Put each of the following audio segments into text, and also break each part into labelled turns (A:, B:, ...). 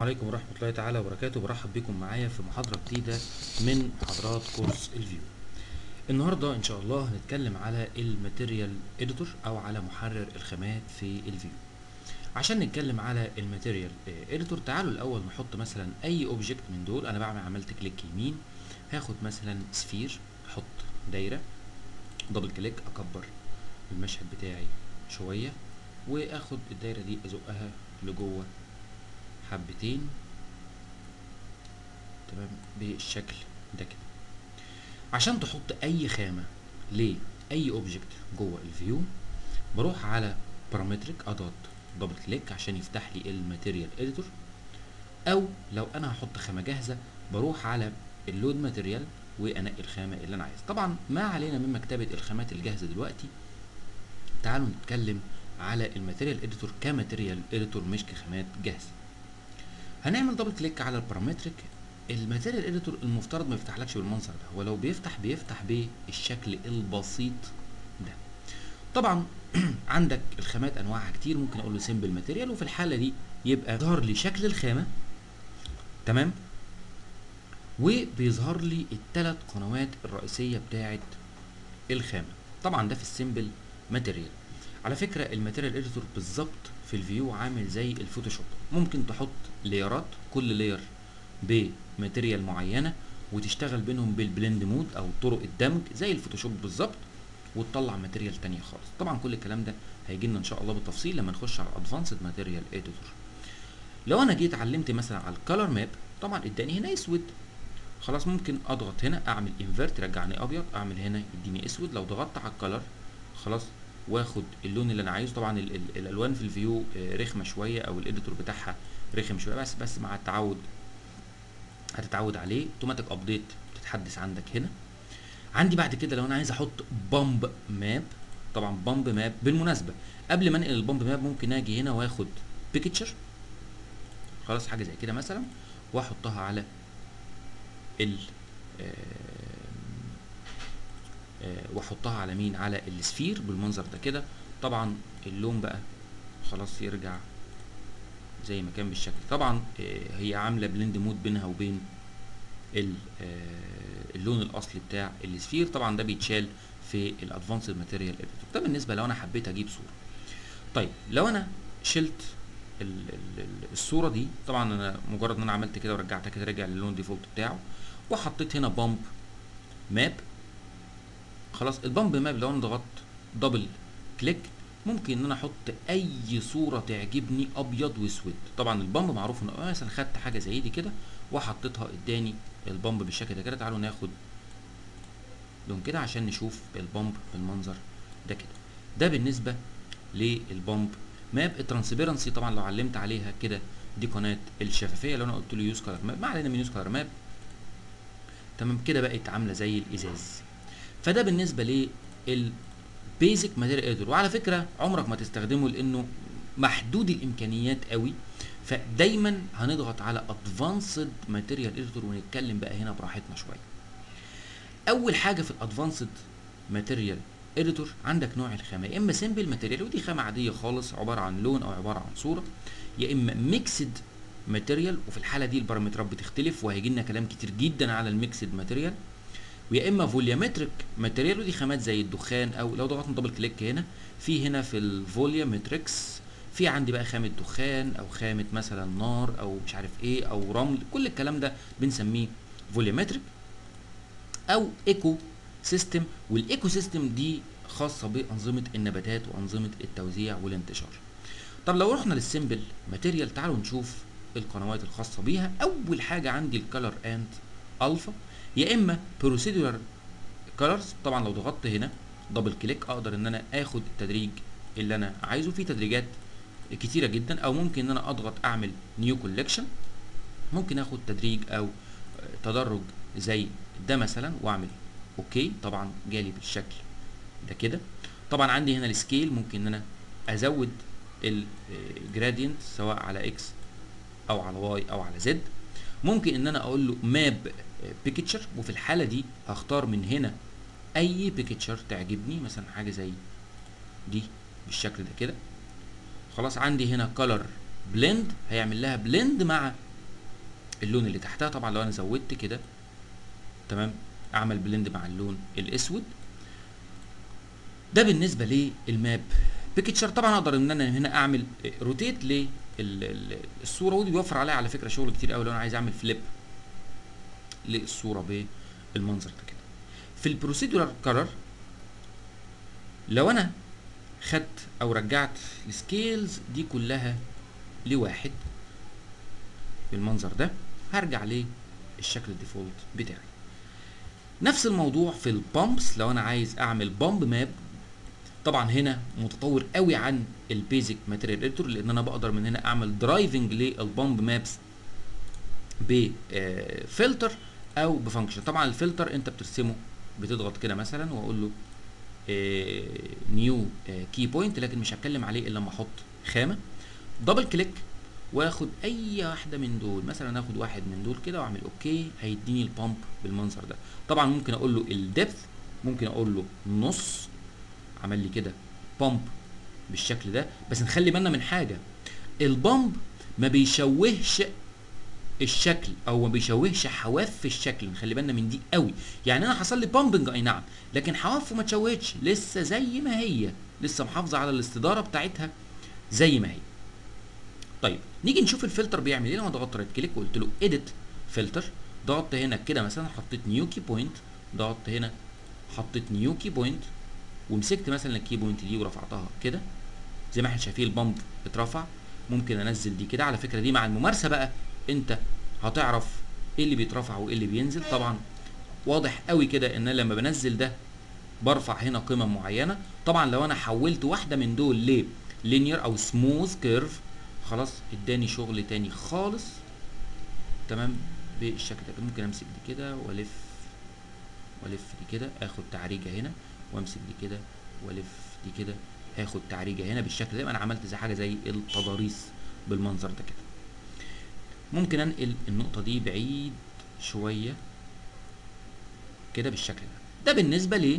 A: عليكم ورحمة الله تعالى وبركاته برحب بكم معايا في محاضرة جديدة من محاضرات كورس الفيو النهاردة ان شاء الله هنتكلم على الماتيريال اديتور او على محرر الخامات في الفيو عشان نتكلم على الماتيريال اديتور تعالوا الاول نحط مثلا اي اوبجكت من دول انا بعمل عملت كليك يمين هاخد مثلا سفير احط دايرة دبل كليك اكبر المشهد بتاعي شوية واخد الدايرة دي ازقها لجوه حبتين تمام بالشكل ده كده عشان تحط اي خامة لاي اوبجكت جوه الفيو بروح على بارامتريك اضغط دبل كليك عشان يفتح لي الماتيريال اديتور او لو انا هحط خامة جاهزة بروح على اللود ماتيريال وانقي الخامة اللي انا عايزها طبعا ما علينا من مكتبة الخامات الجاهزة دلوقتي تعالوا نتكلم على الماتيريال اديتور كماتيريال اديتور مش كخامات جاهزه هنعمل دبل كليك على البارامتريك الماتيريال اديتور المفترض ما يفتحلكش بالمنظر ده هو لو بيفتح بيفتح بالشكل البسيط ده طبعا عندك الخامات انواعها كتير ممكن اقول له سيمبل ماتيريال وفي الحاله دي يبقى ظهر لي شكل الخامه تمام وبيظهر لي الثلاث قنوات الرئيسيه بتاعه الخامه طبعا ده في السيمبل ماتيريال على فكره الماتيريال اديتور بالظبط في الفيو عامل زي الفوتوشوب ممكن تحط ليرات كل لير بماتيريال معينه وتشتغل بينهم بالبلند مود او طرق الدمج زي الفوتوشوب بالظبط وتطلع ماتيريال تانية خالص طبعا كل الكلام ده هيجي لنا ان شاء الله بالتفصيل لما نخش على ادفانسد ماتيريال اديتور لو انا جيت علمت مثلا على الكالر ماب طبعا اداني هنا اسود خلاص ممكن اضغط هنا اعمل انفرت يرجعني ابيض اعمل هنا يديني اسود لو ضغطت على الكالر خلاص واخد اللون اللي انا عايزه طبعا ال ال الالوان في الفيو رخمه شويه او الاديتور بتاعها رخم شويه بس بس مع التعود هتتعود عليه اوتوماتيك ابديت بتتحدث عندك هنا عندي بعد كده لو انا عايز احط بامب ماب طبعا بامب ماب بالمناسبه قبل ما انقل البامب ماب ممكن اجي هنا واخد بيكتشر خلاص حاجه زي كده مثلا واحطها على ال واحطها على مين على السفير بالمنظر ده كده طبعا اللون بقى خلاص يرجع زي ما كان بالشكل طبعا هي عامله بلند مود بينها وبين اللون الاصلي بتاع السفير طبعا ده بيتشال في الادفانسد ماتيريال اديتور ده بالنسبه لو انا حبيت اجيب صوره طيب لو انا شلت الصوره دي طبعا انا مجرد ان انا عملت كده ورجعتها كده رجع للون الديفولت بتاعه وحطيت هنا بامب ماب خلاص البامب ماب لو انا ضغطت دبل كليك ممكن ان انا احط اي صوره تعجبني ابيض واسود طبعا البامب معروف ان مثلا خدت حاجه زي دي كده وحطيتها اداني البامب بالشكل ده كده تعالوا ناخد لون كده عشان نشوف البامب بالمنظر ده كده ده بالنسبه للبامب ماب الترانسبيرنسي طبعا لو علمت عليها كده دي قناه الشفافيه لو انا قلت له يوز كلر ماب ما علينا من يوز كلر ماب تمام كده بقت عامله زي الازاز فده بالنسبه للبيزك ماتيريال اديتور وعلى فكره عمرك ما تستخدمه لانه محدود الامكانيات قوي فدايما هنضغط على ادفانسد ماتيريال اديتور ونتكلم بقى هنا براحتنا شويه اول حاجه في الادفانسد ماتيريال اديتور عندك نوع الخامه يا اما سيمبل ماتيريال ودي خامه عاديه خالص عباره عن لون او عباره عن صوره يا اما ميكسد ماتيريال وفي الحاله دي البارامترات بتختلف وهيجي لنا كلام كتير جدا على الميكسد ماتيريال ويا اما فوليومتريك ماتيريال ودي خامات زي الدخان او لو ضغطنا دبل كليك هنا في هنا في الفوليومتريكس في عندي بقى خامه دخان او خامه مثلا نار او مش عارف ايه او رمل كل الكلام ده بنسميه فوليومتريك او ايكو سيستم والايكو سيستم دي خاصه بانظمه النباتات وانظمه التوزيع والانتشار طب لو رحنا للسيمبل ماتيريال تعالوا نشوف القنوات الخاصه بيها اول حاجه عندي الكالر اند الفا يا اما بروسيدورال كولرز طبعا لو ضغطت هنا دبل كليك اقدر ان انا اخد التدريج اللي انا عايزه في تدريجات كتيره جدا او ممكن ان انا اضغط اعمل نيو كولكشن ممكن اخد تدريج او تدرج زي ده مثلا واعمل اوكي طبعا جالي بالشكل ده كده طبعا عندي هنا السكيل ممكن ان انا ازود الجرادينت سواء على اكس او على واي او على زد ممكن ان انا اقول له ماب بيكتشر وفي الحاله دي هختار من هنا اي بيكتشر تعجبني مثلا حاجه زي دي بالشكل ده كده خلاص عندي هنا كولر بلند هيعمل لها بلند مع اللون اللي تحتها طبعا لو انا زودت كده تمام اعمل بلند مع اللون الاسود ده بالنسبه للماب بيكتشر طبعا اقدر ان انا هنا اعمل روتيت للصوره ودي بيوفر عليها على فكره شغل كتير قوي لو انا عايز اعمل فليب للصوره بالمنظر ده كده في البروسيدورال كلر لو انا خدت او رجعت السكيلز دي كلها لواحد بالمنظر ده هرجع للشكل الديفولت بتاعي نفس الموضوع في البامبس لو انا عايز اعمل بامب ماب طبعا هنا متطور قوي عن البيزك ماتيريال اديتور لان انا بقدر من هنا اعمل درايفنج للبامب مابس بفلتر او بفانكشن طبعا الفلتر انت بترسمه بتضغط كده مثلا واقول له نيو كي بوينت لكن مش هتكلم عليه الا لما احط خامه دبل كليك واخد اي واحده من دول مثلا اخد واحد من دول كده واعمل اوكي هيديني البامب بالمنظر ده طبعا ممكن اقول له الدبث ممكن اقول له نص عمل لي كده بامب بالشكل ده بس نخلي بالنا من حاجه البامب ما بيشوهش الشكل او ما بيشوهش حواف في الشكل نخلي بالنا من دي قوي يعني انا حصل لي بامبنج اي نعم لكن حوافه ما اتشوهتش لسه زي ما هي لسه محافظه على الاستداره بتاعتها زي ما هي طيب نيجي نشوف الفلتر بيعمل ايه لما ضغطت رايت كليك وقلت له اديت فلتر ضغطت هنا كده مثلا حطيت نيو كي بوينت ضغطت هنا حطيت نيو كي بوينت ومسكت مثلا الكي بوينت دي ورفعتها كده زي ما احنا شايفين البامب اترفع ممكن انزل دي كده على فكره دي مع الممارسه بقى انت هتعرف ايه اللي بيترفع وايه اللي بينزل طبعا واضح قوي كده ان أنا لما بنزل ده برفع هنا قيمه معينه طبعا لو انا حولت واحده من دول ل لينير او سموث كيرف خلاص اداني شغل تاني خالص تمام بالشكل ده ممكن امسك دي كده والف والف دي كده اخد تعريجه هنا وامسك دي كده والف دي كده هاخد تعريجه هنا بالشكل ده انا عملت زي حاجه زي التضاريس بالمنظر ده كده ممكن انقل النقطه دي بعيد شويه كده بالشكل ده ده بالنسبه ل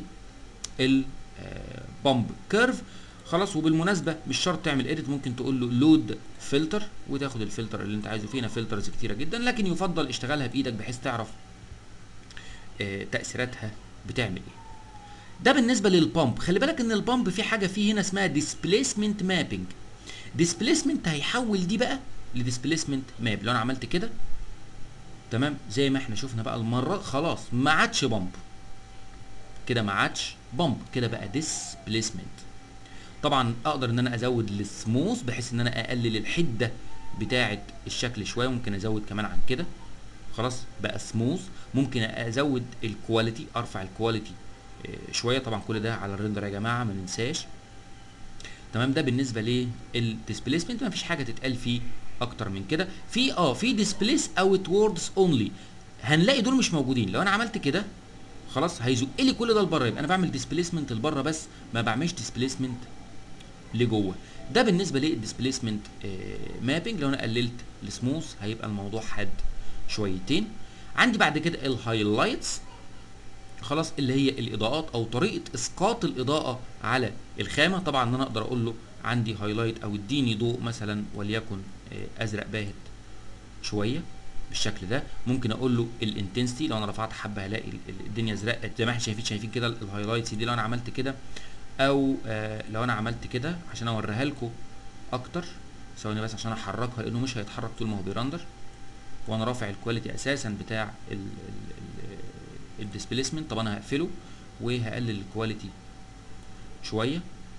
A: البامب كيرف خلاص وبالمناسبه مش شرط تعمل اديت ممكن تقول له لود فلتر وتاخد الفلتر اللي انت عايزه فينا فلترز كتيره جدا لكن يفضل اشتغلها بايدك بحيث تعرف آه تاثيراتها بتعمل ايه ده بالنسبه للبامب خلي بالك ان البامب في حاجه فيه هنا اسمها ديسبليسمنت مابنج ديسبليسمنت هيحول دي بقى لديسبليسمنت ماب لو انا عملت كده تمام زي ما احنا شفنا بقى المره خلاص ما عادش بامب كده ما عادش بامب كده بقى ديسبليسمنت طبعا اقدر ان انا ازود السموث بحيث ان انا اقلل الحده بتاعه الشكل شويه ممكن ازود كمان عن كده خلاص بقى سموث ممكن ازود الكواليتي ارفع الكواليتي شويه طبعا كل ده على الريندر يا جماعه ما ننساش تمام ده بالنسبه للديسبليسمنت ما فيش حاجه تتقال فيه اكتر من كده في اه في ديسبليس اوت ووردز اونلي هنلاقي دول مش موجودين لو انا عملت كده خلاص هيزق لي كل ده لبره يبقى انا بعمل ديسبليسمنت لبره بس ما بعملش ديسبليسمنت لجوه ده بالنسبه للديسبليسمنت مابنج لو انا قللت السموث هيبقى الموضوع حاد شويتين عندي بعد كده الهايلايتس خلاص اللي هي الاضاءات او طريقه اسقاط الاضاءه على الخامه طبعا ان انا اقدر اقول له عندي هايلايت او اديني ضوء مثلا وليكن ازرق باهت شويه بالشكل ده ممكن اقول له الانتنسيتي لو انا رفعت حبه هلاقي الدنيا ازرق زي ما احنا شايفين شايفين كده الهايلايتس دي لو انا عملت كده او آه لو انا عملت كده عشان اوريها لكم اكتر ثواني بس عشان احركها لانه مش هيتحرك طول ما هو بيرندر وانا رافع الكواليتي اساسا بتاع الديسبليسمنت طب انا هقفله وهقلل الكواليتي شويه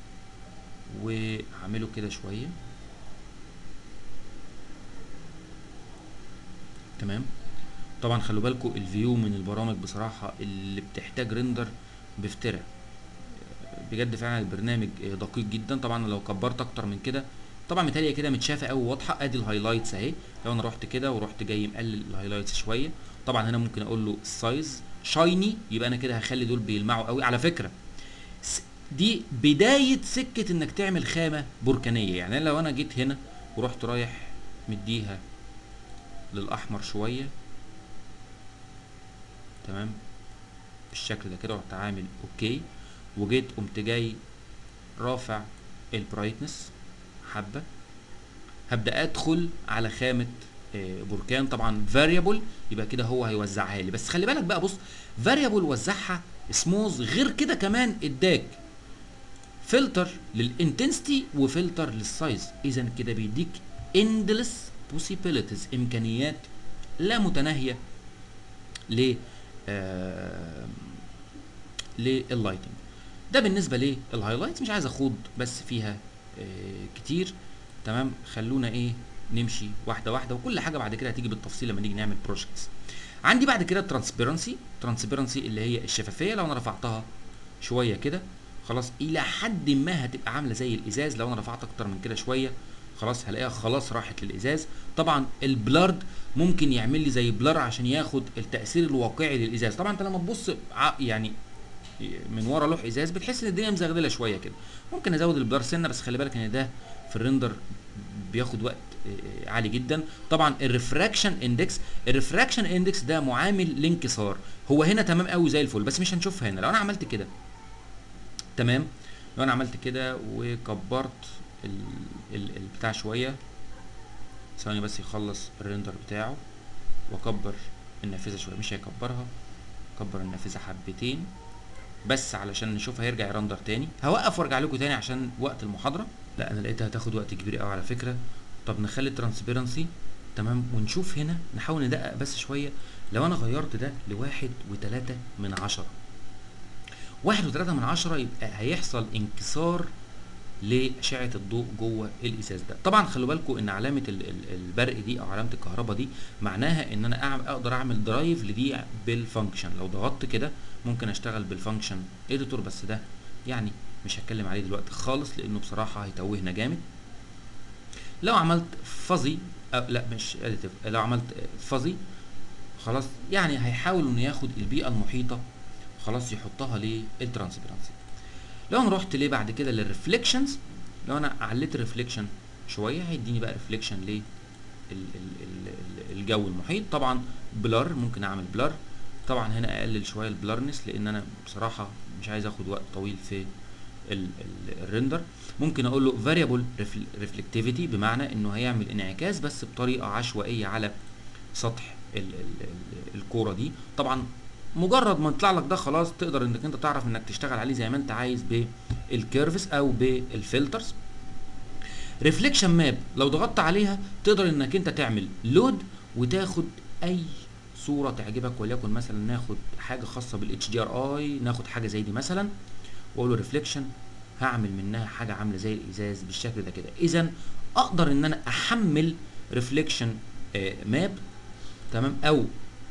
A: وهعمله كده شويه تمام طبعا خلوا بالكم الفيو من البرامج بصراحه اللي بتحتاج ريندر بفترة بجد فعلا البرنامج دقيق جدا طبعا لو كبرت اكتر من كده طبعا متهيألي كده متشافه قوي واضحه ادي الهايلايتس اهي لو انا رحت كده ورحت جاي مقلل الهايلايتس شويه طبعا هنا ممكن اقول له السايز شايني يبقى انا كده هخلي دول بيلمعوا قوي على فكره دي بدايه سكه انك تعمل خامه بركانيه يعني لو انا جيت هنا ورحت رايح مديها للاحمر شويه تمام بالشكل ده كده ورحت عامل اوكي وجيت قمت جاي رافع البرايتنس حبه هبدا ادخل على خامه آه، بركان طبعا فاريبل يبقى كده هو هيوزعها لي بس خلي بالك بقى بص فاريبل وزعها سموز غير كده كمان اداك فلتر للانتنسيتي وفلتر للسايز اذا كده بيديك endless possibilities امكانيات لا متناهيه ل آه لللايتنج ده بالنسبه للهايلايتس مش عايز اخوض بس فيها آه كتير تمام خلونا ايه نمشي واحده واحده وكل حاجه بعد كده هتيجي بالتفصيل لما نيجي نعمل بروجكتس عندي بعد كده ترانسبيرنسي ترانسبيرنسي اللي هي الشفافيه لو انا رفعتها شويه كده خلاص الى حد ما هتبقى عامله زي الازاز لو انا رفعت اكتر من كده شويه خلاص هلاقيها خلاص راحت للازاز طبعا البلارد ممكن يعمل لي زي بلر عشان ياخد التاثير الواقعي للازاز طبعا انت لما تبص ع- يعني من ورا لوح ازاز بتحس ان الدنيا مزغلله شويه كده ممكن ازود البلر سنه بس خلي بالك ان ده في الريندر بياخد وقت آه، عالي جدا طبعا الريفراكشن اندكس الريفراكشن اندكس ده معامل الانكسار هو هنا تمام قوي زي الفل بس مش هنشوفها هنا لو انا عملت كده تمام لو انا عملت كده وكبرت ال ال البتاع شويه ثواني بس يخلص الريندر بتاعه واكبر النافذه شويه مش هيكبرها كبر النافذه حبتين بس علشان نشوف هيرجع يرندر تاني هوقف وارجع لكم تاني عشان وقت المحاضره لا انا لقيتها هتاخد وقت كبير قوي على فكره طب نخلي الترانسبيرنسي تمام ونشوف هنا نحاول ندقق بس شويه لو انا غيرت ده لواحد وتلاتة من عشرة واحد وتلاتة من عشرة يبقى هيحصل انكسار لأشعة الضوء جوه الإزاز ده طبعا خلوا بالكم إن علامة ال- ال- البرق دي أو علامة الكهرباء دي معناها إن أنا أعم- أقدر أعمل درايف لدي بالفانكشن لو ضغطت كده ممكن أشتغل بالفانكشن إديتور بس ده يعني مش هتكلم عليه دلوقتي خالص لأنه بصراحة هيتوهنا جامد لو عملت فuzzy أو لا مش additive لو عملت فuzzy خلاص يعني هيحاول انه ياخد البيئه المحيطه خلاص يحطها للترانسبيرنسي لو انا رحت ليه بعد كده للريفليكشنز لو انا عليت الريفليكشن شويه هيديني بقى ريفليكشن ل الجو المحيط طبعا بلر ممكن اعمل بلر طبعا هنا اقلل شويه البلرنس لان انا بصراحه مش عايز اخد وقت طويل في ال- ال- الريندر ممكن اقول له variable reflectivity بمعنى انه هيعمل انعكاس بس بطريقه عشوائيه على سطح ال ال ال الكوره دي طبعا مجرد ما يطلع لك ده خلاص تقدر انك انت تعرف انك تشتغل عليه زي ما انت عايز بالكيرفز او بالفلترز ريفليكشن ماب لو ضغطت عليها تقدر انك انت تعمل لود وتاخد اي صوره تعجبك وليكن مثلا ناخد حاجه خاصه بالاتش دي ار اي ناخد حاجه زي دي مثلا واقول له ريفليكشن هعمل منها حاجه عامله زي الازاز بالشكل ده كده اذا اقدر ان انا احمل ريفليكشن ماب تمام او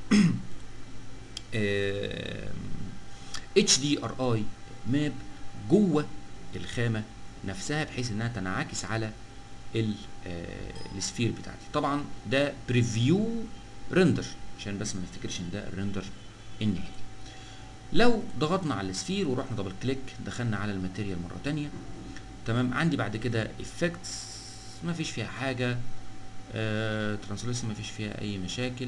A: اتش دي ار اي ماب جوه الخامه نفسها بحيث انها تنعكس على ال- آه، السفير بتاعتي طبعا ده بريفيو ريندر عشان بس ما نفتكرش ان ده الريندر النهائي لو ضغطنا على السفير ورحنا دبل كليك دخلنا على الماتيريال مره تانية تمام عندي بعد كده افكتس ما فيش فيها حاجه ترانسلوسن ما فيش فيها اي مشاكل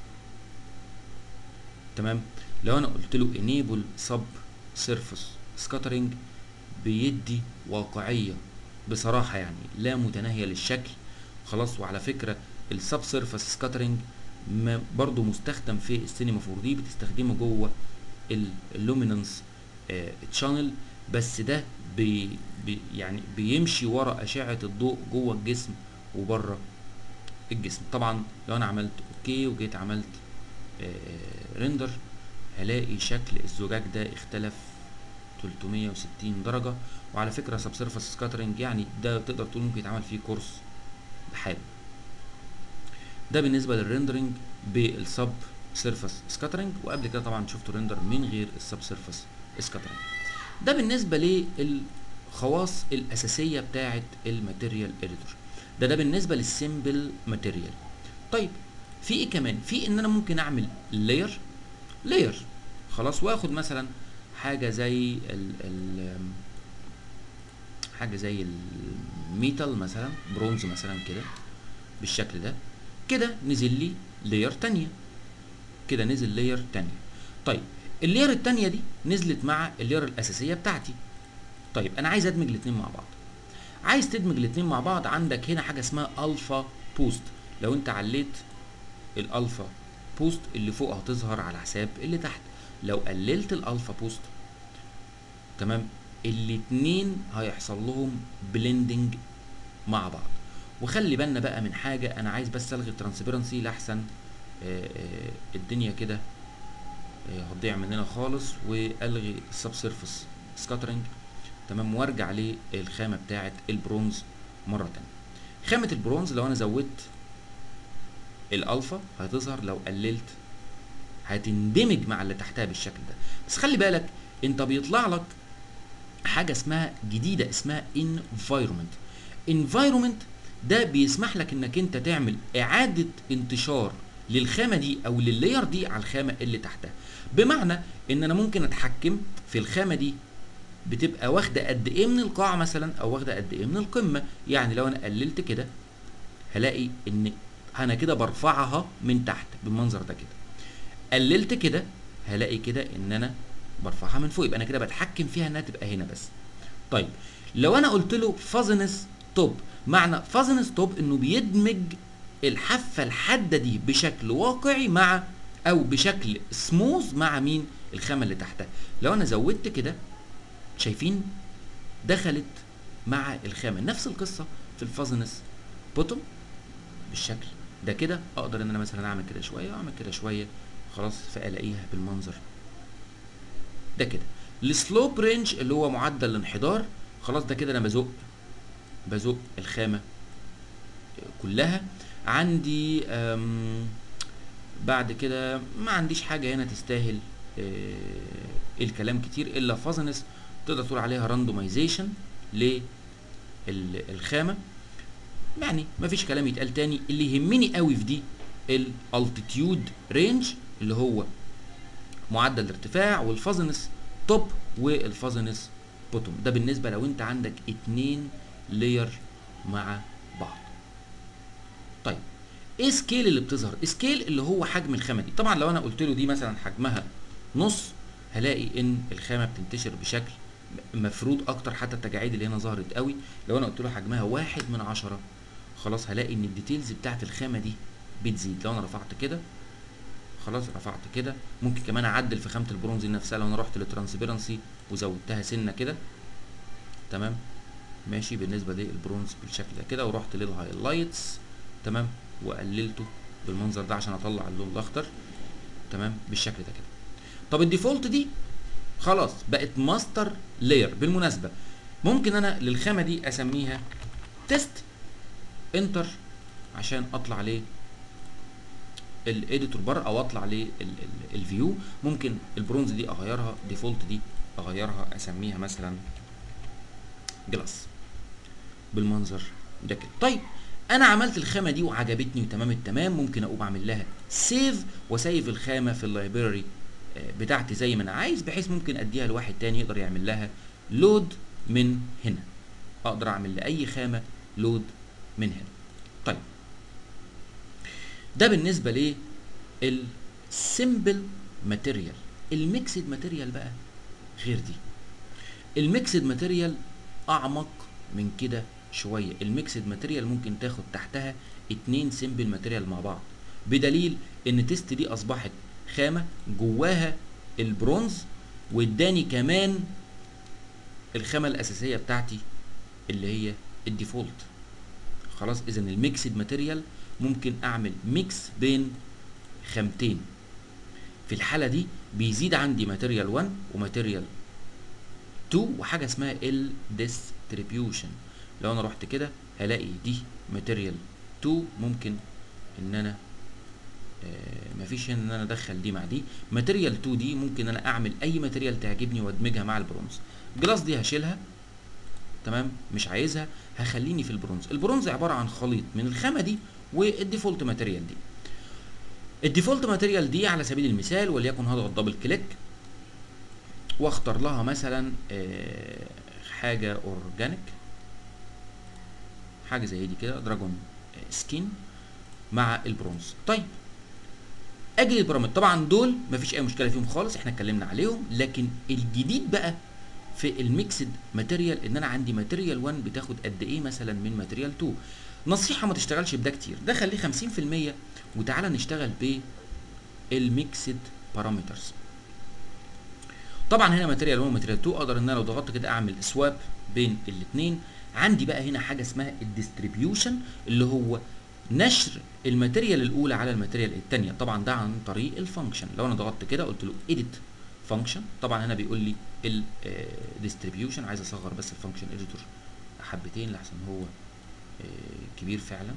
A: تمام لو انا قلت له enable sub surface scattering بيدي واقعيه بصراحه يعني لا متناهيه للشكل خلاص وعلى فكره السب سيرفيس سكاترنج برضو مستخدم في السينما 4 دي بتستخدمه جوه اللومينانس تشانل بس ده بي بي يعني بيمشي ورا اشعه الضوء جوه الجسم وبره الجسم طبعا لو انا عملت اوكي وجيت عملت ريندر هلاقي شكل الزجاج ده اختلف 360 درجه وعلى فكره سب سيرفيس سكاترنج يعني ده تقدر تقول ممكن يتعمل فيه كورس بحاله ده بالنسبه للريندرنج بالسب سيرفيس سكاترنج وقبل كده طبعا شفتوا ريندر من غير السب سيرفيس سكاترنج ده بالنسبه للخواص الاساسيه بتاعه الماتيريال اديتور ده ده بالنسبه للسيمبل ماتيريال طيب في ايه كمان في ان انا ممكن اعمل لاير لاير خلاص واخد مثلا حاجه زي ال ال حاجه زي الميتال مثلا برونز مثلا كده بالشكل ده كده نزل لي لاير تانية كده نزل لاير تانية طيب اللاير التانية دي نزلت مع اللاير الاساسيه بتاعتي طيب انا عايز ادمج الاثنين مع بعض عايز تدمج الاثنين مع بعض عندك هنا حاجه اسمها الفا بوست لو انت عليت الالفا بوست اللي فوق هتظهر على حساب اللي تحت لو قللت الالفا بوست تمام الاتنين هيحصل لهم بلندنج مع بعض وخلي بالنا بقى من حاجه انا عايز بس الغي الترانسبيرنسي لاحسن آه، آه، الدنيا كده آه، هتضيع مننا خالص والغي السب سيرفيس سكاترنج تمام وارجع للخامه بتاعه البرونز مره تانية خامه البرونز لو انا زودت الالفا هتظهر لو قللت هتندمج مع اللي تحتها بالشكل ده بس خلي بالك انت بيطلع لك حاجه اسمها جديده اسمها environment environment ده بيسمح لك انك انت تعمل اعاده انتشار للخامه دي او لللاير دي على الخامه اللي تحتها بمعنى ان انا ممكن اتحكم في الخامه دي بتبقى واخده قد ايه من القاع مثلا او واخده قد ايه من القمه يعني لو انا قللت كده هلاقي ان انا كده برفعها من تحت بالمنظر ده كده قللت كده هلاقي كده ان انا برفعها من فوق يبقى انا كده بتحكم فيها انها تبقى هنا بس طيب لو انا قلت له فازنس توب معنى فازنس توب انه بيدمج الحافه الحاده دي بشكل واقعي مع او بشكل سموث مع مين الخامه اللي تحتها لو انا زودت كده شايفين دخلت مع الخامه نفس القصه في الفازنس بوتوم بالشكل ده كده اقدر ان انا مثلا اعمل كده شويه واعمل كده شويه خلاص فالاقيها بالمنظر ده كده السلوب رينج اللي هو معدل الانحدار خلاص ده كده انا بزق بزق الخامه كلها عندي أم، بعد كده ما عنديش حاجه هنا تستاهل آه، الكلام كتير الا فازنس تقدر تقول عليها راندومايزيشن للخامه يعني مفيش كلام يتقال تاني اللي يهمني قوي في دي الالتيتيود رينج اللي هو معدل الارتفاع والفازنس توب والفازنس بوتوم ده بالنسبه لو انت عندك اتنين لاير مع بعض طيب ايه سكيل اللي بتظهر سكيل اللي هو حجم الخامه دي طبعا لو انا قلت له دي مثلا حجمها نص هلاقي ان الخامه بتنتشر بشكل مفروض اكتر حتى التجاعيد اللي هنا ظهرت قوي لو انا قلت له حجمها واحد من عشرة خلاص هلاقي ان الديتيلز بتاعت الخامه دي بتزيد لو انا رفعت كده خلاص رفعت كده ممكن كمان اعدل في خامه البرونز نفسها لو انا رحت للترانسبيرنسي وزودتها سنه كده تمام ماشي بالنسبه للبرونز بالشكل ده كده ورحت للهايلايتس تمام وقللته بالمنظر ده عشان اطلع اللون الاخضر تمام بالشكل ده كده طب الديفولت دي خلاص بقت ماستر لاير بالمناسبه ممكن انا للخامه دي اسميها تيست انتر عشان اطلع ليه الايديتور بره او اطلع للفيو ممكن البرونز دي اغيرها ديفولت دي اغيرها اسميها مثلا جلاس بالمنظر ده كده طيب انا عملت الخامه دي وعجبتني وتمام التمام ممكن اقوم اعمل لها سيف وسيف الخامه في اللايبراري بتاعتي زي ما انا عايز بحيث ممكن اديها لواحد تاني يقدر يعمل لها لود من هنا اقدر اعمل لاي خامه لود من هنا طيب ده بالنسبه ليه السيمبل ماتيريال الميكسد ماتيريال بقى غير دي الميكسد ماتيريال اعمق من كده شويه الميكسد ماتيريال ممكن تاخد تحتها اتنين سيمبل ماتيريال مع بعض بدليل ان تيست دي اصبحت خامه جواها البرونز واداني كمان الخامه الاساسيه بتاعتي اللي هي الديفولت خلاص اذا الميكسد ماتيريال ممكن اعمل ميكس بين خامتين في الحاله دي بيزيد عندي ماتيريال 1 وماتيريال 2 وحاجه اسمها الديستريبيوشن لو انا رحت كده هلاقي دي ماتيريال 2 ممكن ان انا آه مفيش هنا ان انا ادخل دي مع دي ماتيريال 2 دي ممكن انا اعمل اي ماتيريال تعجبني وادمجها مع البرونز جلاس دي هشيلها تمام مش عايزها هخليني في البرونز البرونز عباره عن خليط من الخامه دي والديفولت ماتيريال دي الديفولت ماتيريال دي على سبيل المثال وليكن هضغط دبل كليك واختار لها مثلا آه حاجه اورجانيك حاجه زي دي كده دراجون سكين مع البرونز طيب اجي للبرامج طبعا دول مفيش اي مشكله فيهم خالص احنا اتكلمنا عليهم لكن الجديد بقى في الميكسد ماتيريال ان انا عندي ماتيريال 1 بتاخد قد ايه مثلا من ماتيريال 2 نصيحه ما تشتغلش بده كتير ده خليه 50% وتعالى نشتغل بالميكسد بارامترز طبعا هنا ماتيريال 1 وماتيريال 2 اقدر ان انا لو ضغطت كده اعمل سواب بين الاثنين عندي بقى هنا حاجه اسمها الديستريبيوشن اللي هو نشر الماتيريال الاولى على الماتيريال الثانيه طبعا ده عن طريق الفانكشن لو انا ضغطت كده قلت له edit فانكشن طبعا هنا بيقول لي الديستريبيوشن عايز اصغر بس الفانكشن اديتور حبتين لحسن هو آه، كبير فعلا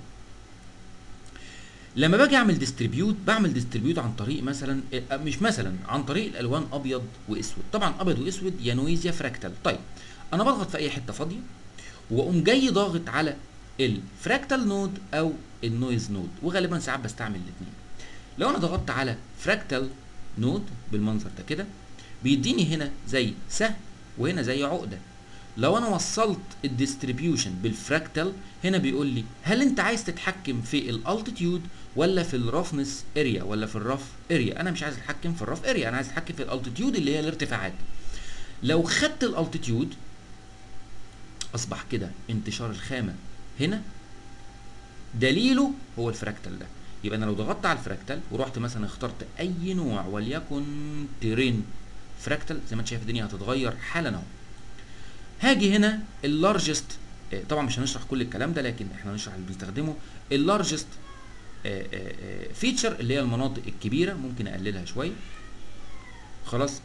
A: لما باجي اعمل ديستريبيوت بعمل ديستريبيوت عن طريق مثلا آه، مش مثلا عن طريق الالوان ابيض واسود طبعا ابيض واسود يا نويز يا فراكتال طيب انا بضغط في اي حته فاضيه واقوم جاي ضاغط على الفراكتال نود او النويز نود وغالبا ساعات بستعمل الاثنين لو انا ضغطت على فراكتال نود بالمنظر ده كده بيديني هنا زي سهم وهنا زي عقده لو انا وصلت الديستريبيوشن بالفراكتال هنا بيقول لي هل انت عايز تتحكم في الالتيتيود ولا في الرفنس اريا ولا في الرف اريا انا مش عايز اتحكم في الرف اريا انا عايز اتحكم في الالتيتيود اللي هي الارتفاعات لو خدت الالتيتيود اصبح كده انتشار الخامه هنا دليله هو الفراكتال ده يبقى انا لو ضغطت على الفراكتال ورحت مثلا اخترت اي نوع وليكن تيرين فراكتال زي ما انت شايف الدنيا هتتغير حالا اهو هاجي هنا اللارجست طبعا مش هنشرح كل الكلام ده لكن احنا هنشرح اللي بنستخدمه اللارجست فيتشر اللي هي المناطق الكبيره ممكن اقللها شويه خلاص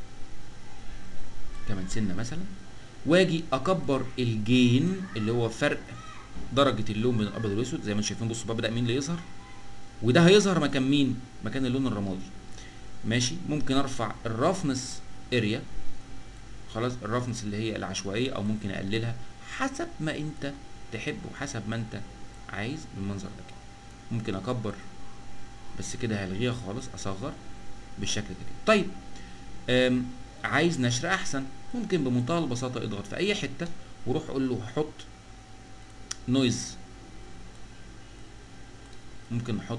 A: كمان سنه مثلا واجي اكبر الجين اللي هو فرق درجه اللون بين الابيض والاسود زي ما انتم شايفين بصوا بقى بدا مين اللي يظهر وده هيظهر مكان مين مكان اللون الرمادي ماشي ممكن ارفع الرفنس اريا خلاص الرفنس اللي هي العشوائيه او ممكن اقللها حسب ما انت تحب وحسب ما انت عايز بالمنظر ده كده ممكن اكبر بس كده هلغيها خالص اصغر بالشكل ده كده طيب أم عايز نشر احسن ممكن بمنتهى البساطه اضغط في اي حته وروح قول له حط نويز ممكن نحط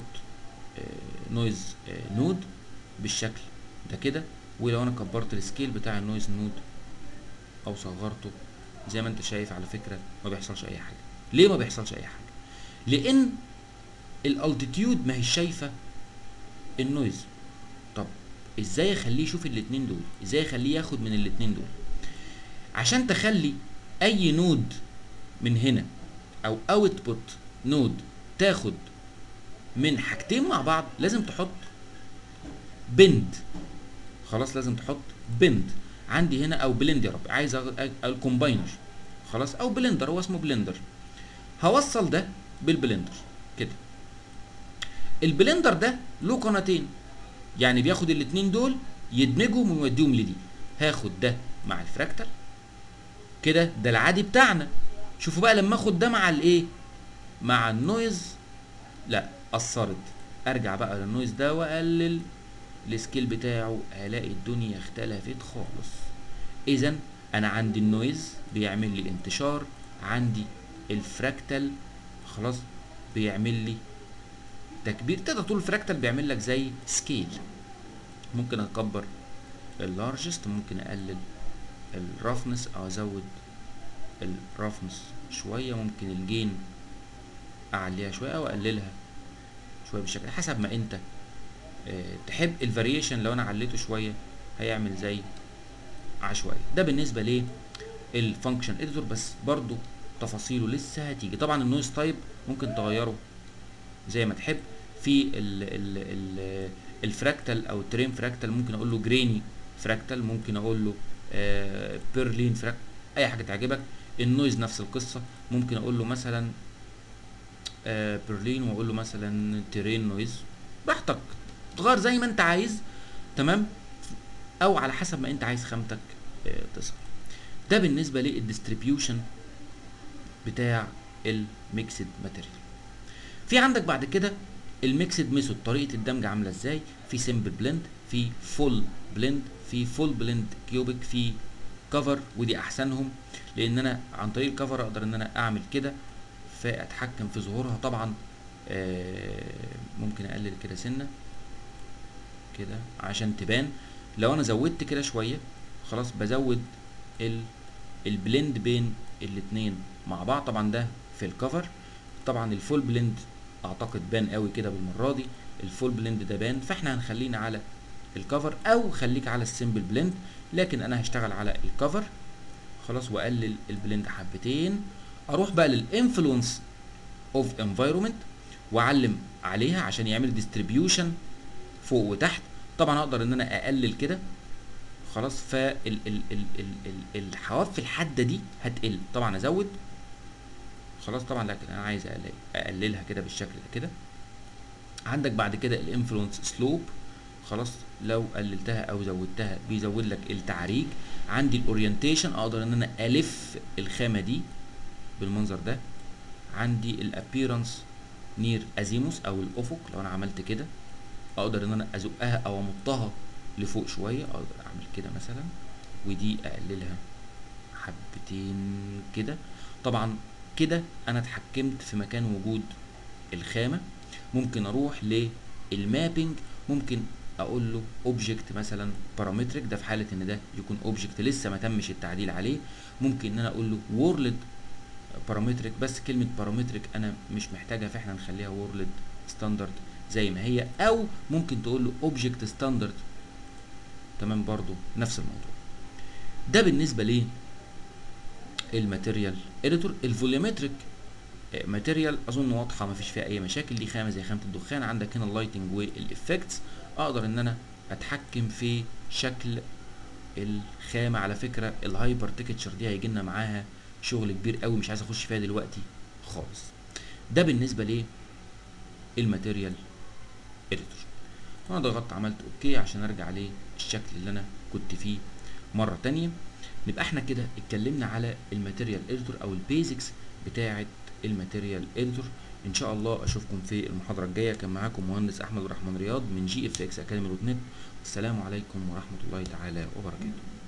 A: نويز نود بالشكل ده كده ولو انا كبرت السكيل بتاع النويز نود او صغرته زي ما انت شايف على فكره ما بيحصلش اي حاجه ليه ما بيحصلش اي حاجه لان الالتيتيود ما هي شايفه النويز طب ازاي اخليه يشوف الاتنين دول ازاي اخليه ياخد من الاتنين دول عشان تخلي اي نود من هنا او اوتبوت نود تاخد من حاجتين مع بعض لازم تحط بند خلاص لازم تحط بند عندي هنا او بلند يا رب عايز الكومباينر خلاص او بلندر هو اسمه بلندر هوصل ده بالبلندر كده البلندر ده له قناتين يعني بياخد الاتنين دول يدمجهم ويوديهم لدي هاخد ده مع الفراكتال كده ده العادي بتاعنا شوفوا بقى لما اخد ده مع الايه مع النويز لا اثرت ارجع بقى للنويز ده واقلل السكيل بتاعه هلاقي الدنيا اختلفت خالص اذا انا عندي النويز بيعمل لي انتشار عندي الفراكتال خلاص بيعمل لي تكبير تقدر تقول الفراكتال بيعمل لك زي سكيل ممكن اكبر اللارجست ممكن اقلل الرفنس او ازود الرفنس شويه ممكن الجين اعليها شويه او اقللها شويه بالشكل حسب ما انت اه تحب الفاريشن لو انا عليته شويه هيعمل زي عشوائي ده بالنسبه ليه الفانكشن اديتور بس برضو تفاصيله لسه هتيجي طبعا النويز تايب ممكن تغيره زي ما تحب في ال ال ال الفراكتال او الترين فراكتال ممكن اقول له جريني فراكتال ممكن اقول له آه بيرلين فراكتال اي حاجه تعجبك النويز نفس القصه ممكن اقول له مثلا آه برلين واقول له مثلا ترين نويز براحتك تغير زي ما انت عايز تمام او على حسب ما انت عايز خامتك آه تظهر ده بالنسبه للديستريبيوشن بتاع الميكسد ماتيريال في عندك بعد كده الميكسد ميثود طريقه الدمج عامله ازاي في سمبل بلند في فول بلند في فول بلند كيوبيك في كفر ودي احسنهم لان انا عن طريق الكفر اقدر ان انا اعمل كده فاتحكم في ظهورها طبعا آه ممكن اقلل كده سنه كده عشان تبان لو انا زودت كده شويه خلاص بزود ال البلند بين الاتنين مع بعض طبعا ده في الكفر طبعا الفول بلند اعتقد بان قوي كده بالمره دي الفول بلند ده بان فاحنا هنخلينا على الكفر او خليك على السمبل بلند لكن انا هشتغل على الكفر خلاص واقلل البلند حبتين اروح بقى للانفلونس اوف انفايرومنت واعلم عليها عشان يعمل ديستريبيوشن فوق وتحت طبعا اقدر ان انا اقلل كده خلاص فال ال ال ال ال الحواف الحاده دي هتقل طبعا ازود خلاص طبعا لكن انا عايز أقلل اقللها كده بالشكل ده كده عندك بعد كده الانفلونس سلوب خلاص لو قللتها او زودتها بيزود لك التعريج عندي الاورينتيشن اقدر ان انا الف الخامه دي بالمنظر ده عندي الابيرنس نير ازيموس او الافق لو انا عملت كده اقدر ان انا ازقها او امطها لفوق شويه اقدر اعمل كده مثلا ودي اقللها حبتين كده طبعا كده انا اتحكمت في مكان وجود الخامه ممكن اروح للمابنج ممكن اقول له اوبجكت مثلا بارامتريك ده في حاله ان ده يكون اوبجكت لسه ما تمش التعديل عليه ممكن ان انا اقول له وورلد بارامتريك بس كلمه بارامتريك انا مش محتاجها فاحنا نخليها وورلد ستاندرد زي ما هي او ممكن تقول له اوبجكت ستاندرد تمام برضو نفس الموضوع ده بالنسبه ليه الماتيريال اديتور الفوليومتريك ماتيريال اظن واضحه ما فيش فيها اي مشاكل دي خامه زي خامه الدخان عندك هنا اللايتنج والافكتس اقدر ان انا اتحكم في شكل الخامه على فكره الهايبر تكتشر دي هيجي لنا معاها شغل كبير قوي مش عايز اخش فيها دلوقتي خالص ده بالنسبه ليه الماتيريال اديتور انا ضغطت عملت اوكي عشان ارجع للشكل اللي انا كنت فيه مره تانية نبقى احنا كده اتكلمنا على الماتيريال اديتور او البيزكس بتاعه الماتيريال اديتور ان شاء الله اشوفكم في المحاضره الجايه كان معاكم مهندس احمد الرحمن رياض من جي اف اكس اكاديمي دوت نت السلام عليكم ورحمه الله تعالى وبركاته